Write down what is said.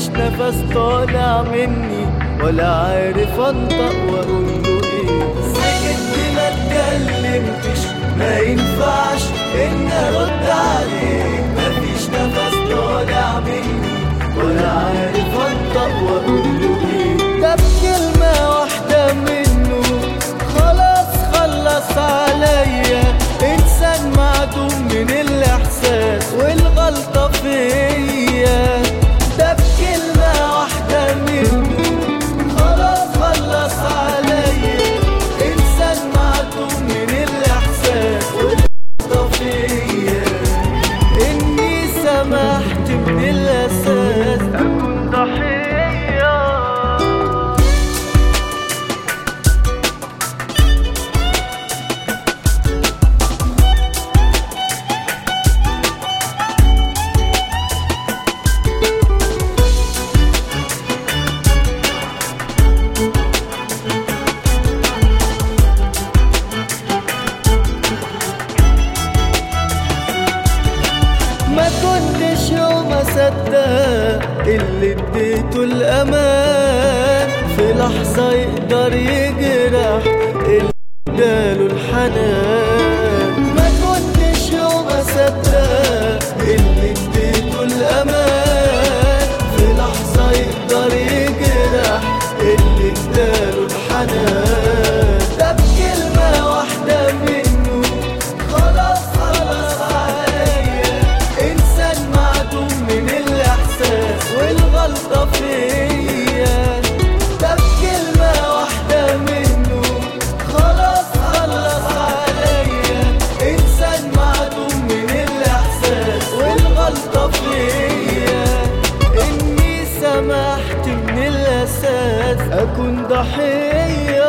مفيش نفس طالع مني ولا عارف انطق واقول له ايه سكت ما اتكلمتش ما ينفعش ان ارد عليك مفيش نفس طالع مني ولا عارف انطق واقول له ايه ده بكلمة واحدة منه خلاص خلص عليا انسان معدوم من الاحساس والغلطة فيا ده بكلمة واحدة منه خلاص خلص عليا انسان معدوم من الاحساس والغلطة فيا اني سمحت من الاساس اكون ضحية ما كنتش يوم اصدق اللي اديته الامان في لحظة يقدر يجرح اللي اداله الحنان ما كنتش يوم اصدق اللي اديته الامان في لحظة يقدر يجرح اللي اداله الحنان ده بكلمة واحدة منه خلاص خلاص عليا انسان معدوم من الاحساس والغلطة فيا ده بكلمة واحدة منه خلاص خلاص عليا انسان معدوم من الاحساس والغلطة فيا اني سمحت من الاساس اكون ضحية